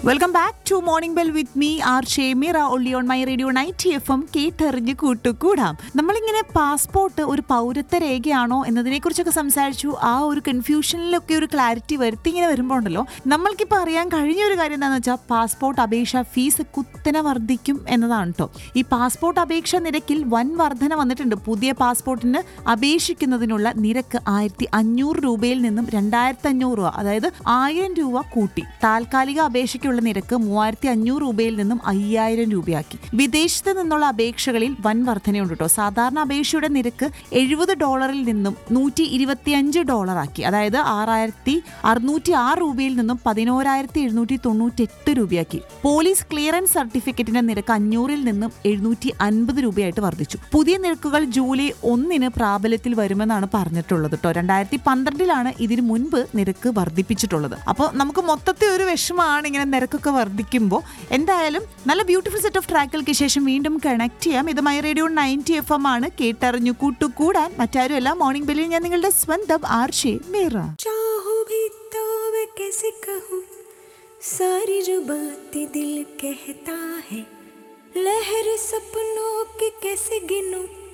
welcome back to morning bell with me R Shemira ഒള്ളി on my radio ninety F M കേട്ടെറിഞ്ഞ് കൂട്ടുകൂടാം നമ്മളിങ്ങനെ passport ഒരു പൗരത്വ രേഖയാണോ എന്നതിനെ കുറിച്ചൊക്കെ സംസാരിച്ചു ആ ഒരു കൺഫ്യൂഷനിലൊക്കെ ഒരു ക്ലാരിറ്റി വരുത്തി ഇങ്ങനെ വരുമ്പോൾ ഉണ്ടല്ലോ നമ്മൾക്കിപ്പോൾ അറിയാൻ കഴിഞ്ഞ ഒരു കാര്യം എന്താണെന്ന് വെച്ചാൽ പാസ്പോർട്ട് അപേക്ഷ ഫീസ് കുത്തനെ വർദ്ധിക്കും എന്നതാണ് കേട്ടോ ഈ പാസ്പോർട്ട് അപേക്ഷ നിരക്കിൽ വൻ വർധന വന്നിട്ടുണ്ട് പുതിയ പാസ്പോർട്ടിന് അപേക്ഷിക്കുന്നതിനുള്ള നിരക്ക് ആയിരത്തി അഞ്ഞൂറ് രൂപയിൽ നിന്നും രണ്ടായിരത്തി അഞ്ഞൂറ് രൂപ അതായത് ആയിരം രൂപ കൂട്ടി താൽക്കാലിക അപേക്ഷയ്ക്കുള്ള നിരക്ക് മൂവായിരത്തി അഞ്ഞൂറ് രൂപയിൽ നിന്നും അയ്യായിരം രൂപയാക്കി വിദേശത്ത് നിന്നുള്ള അപേക്ഷകളിൽ വൻ വർധനയുണ്ട് കേട്ടോ സാധാരണ അപേക്ഷയുടെ നിരക്ക് എഴുപത് ഡോളറിൽ നിന്നും നൂറ്റി ഇരുപത്തിയഞ്ച് ഡോളറാക്കി അതായത് ആറായിരത്തി അറുന്നൂറ്റി ആറ് രൂപയിൽ നിന്നും പതിനോരായിരത്തി എഴുന്നൂറ്റി തൊണ്ണൂറ്റി എട്ട് രൂപയാക്കി പോലീസ് ക്ലിയറൻസ് സർട്ടിഫിക്കറ്റിന്റെ നിരക്ക് അഞ്ഞൂറിൽ നിന്നും എഴുന്നൂറ്റി അൻപത് രൂപയായിട്ട് വർദ്ധിച്ചു പുതിയ നിരക്കുകൾ ജൂലൈ ഒന്നിന് പ്രാബല്യത്തിൽ വരുമെന്നാണ് പറഞ്ഞിട്ടുള്ളത് കേട്ടോ രണ്ടായിരത്തി പന്ത്രണ്ടിലാണ് ഇതിനു മുൻപ് നിരക്ക് വർദ്ധിപ്പിച്ചിട്ടുള്ളത് അപ്പോൾ നമുക്ക് മൊത്തത്തിൽ ഒരു വിഷമമാണ് ഇങ്ങനെ നിരക്കൊക്കെ വർദ്ധിക്കുമ്പോൾ എന്തായാലും നല്ല ബ്യൂട്ടിഫുൾ സെറ്റ് ഓഫ് ട്രാക്കുകൾക്ക് ശേഷം വീണ്ടും കണക്ട് ചെയ്യാം ഇത് my radio ninety F M ആണ് കേട്ടറിഞ്ഞു കൂട്ടുകൂടാൻ മറ്റാരും അല്ല മോർണിംഗ് ബെല്ലിൽ ഞാൻ നിങ്ങളുടെ സ്വന്തം ആർഷേ മീറ चाहूं भी तो मैं कैसे कहूँ सारी जो बातें दिल कहता है लहर सपनों की कैसे गिनूं